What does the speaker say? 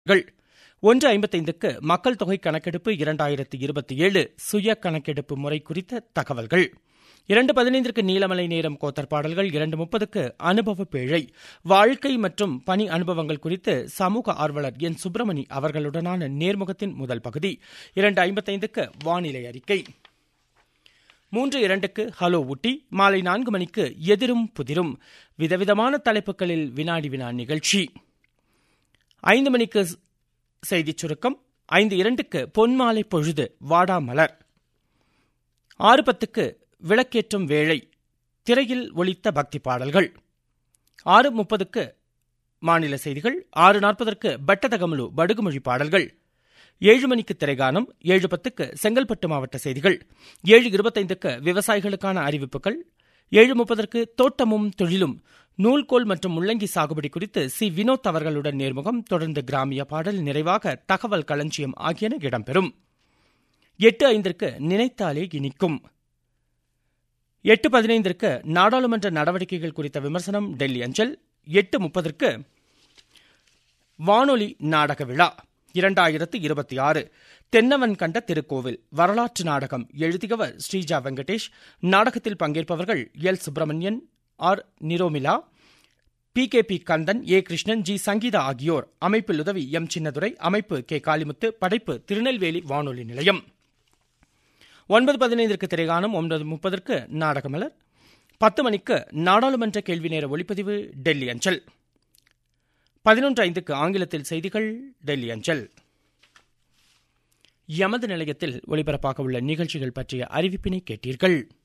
கள் ஒன்று ஐம்பத்தைந்துக்கு மக்கள் தொகை கணக்கெடுப்பு இரண்டாயிரத்தி இருபத்தி ஏழு சுய கணக்கெடுப்பு முறை குறித்த தகவல்கள் இரண்டு பதினைந்திற்கு நீலமலை நேரம் கோத்தர் பாடல்கள் இரண்டு முப்பதுக்கு அனுபவ பேழை வாழ்க்கை மற்றும் பணி அனுபவங்கள் குறித்து சமூக ஆர்வலர் என் சுப்பிரமணி அவர்களுடனான நேர்முகத்தின் முதல் பகுதி இரண்டு ஐம்பத்தைந்துக்கு வானிலை அறிக்கை மூன்று இரண்டுக்கு ஹலோ ஊட்டி மாலை நான்கு மணிக்கு எதிரும் புதிரும் விதவிதமான தலைப்புகளில் வினாடி வினா நிகழ்ச்சி ஐந்து மணிக்கு செய்திச் சுருக்கம் ஐந்து இரண்டுக்கு பொன்மாலை பொழுது வாடா மலர் ஆறு பத்துக்கு விளக்கேற்றும் வேளை திரையில் ஒலித்த பக்தி பாடல்கள் ஆறு முப்பதுக்கு மாநில செய்திகள் ஆறு நாற்பதற்கு பட்டதகமலு படுகுமொழி பாடல்கள் ஏழு மணிக்கு திரைகானம் ஏழு பத்துக்கு செங்கல்பட்டு மாவட்ட செய்திகள் ஏழு இருபத்தைந்துக்கு விவசாயிகளுக்கான அறிவிப்புகள் ஏழு முப்பதற்கு தோட்டமும் தொழிலும் நூல்கோல் மற்றும் முள்ளங்கி சாகுபடி குறித்து சி வினோத் அவர்களுடன் நேர்முகம் தொடர்ந்து கிராமிய பாடல் நிறைவாக தகவல் களஞ்சியம் ஆகியன இடம்பெறும் எட்டு ஐந்திற்கு நினைத்தாலே இனிக்கும் எட்டு பதினைந்திற்கு நாடாளுமன்ற நடவடிக்கைகள் குறித்த விமர்சனம் டெல்லி அஞ்சல் எட்டு முப்பதற்கு வானொலி நாடக விழா இரண்டாயிரத்து இருபத்தி ஆறு தென்னவன் கண்ட திருக்கோவில் வரலாற்று நாடகம் எழுதியவர் ஸ்ரீஜா வெங்கடேஷ் நாடகத்தில் பங்கேற்பவர்கள் L Subramanian R Niromila P K P Kandan A Krishnan G Sangeetha ஆகியோர் அமைப்பில் உதவி எம் சின்னதுரை அமைப்பு கே காளிமுத்து படைப்பு திருநெல்வேலி வானொலி நிலையம் ஒன்பது பதினைந்திற்கு திரைகானம் ஒன்பது முப்பதற்கு நாடகமலர் பத்து மணிக்கு நாடாளுமன்ற கேள்வி நேர ஒளிப்பதிவு டெல்லி அஞ்சல் பதினொன்று ஐந்துக்கு ஆங்கிலத்தில் செய்திகள் டெல்லி அஞ்சல் எமது நிலையத்தில் ஒளிபரப்பாக உள்ள நிகழ்ச்சிகள் பற்றிய அறிவிப்பினை கேட்டீர்கள்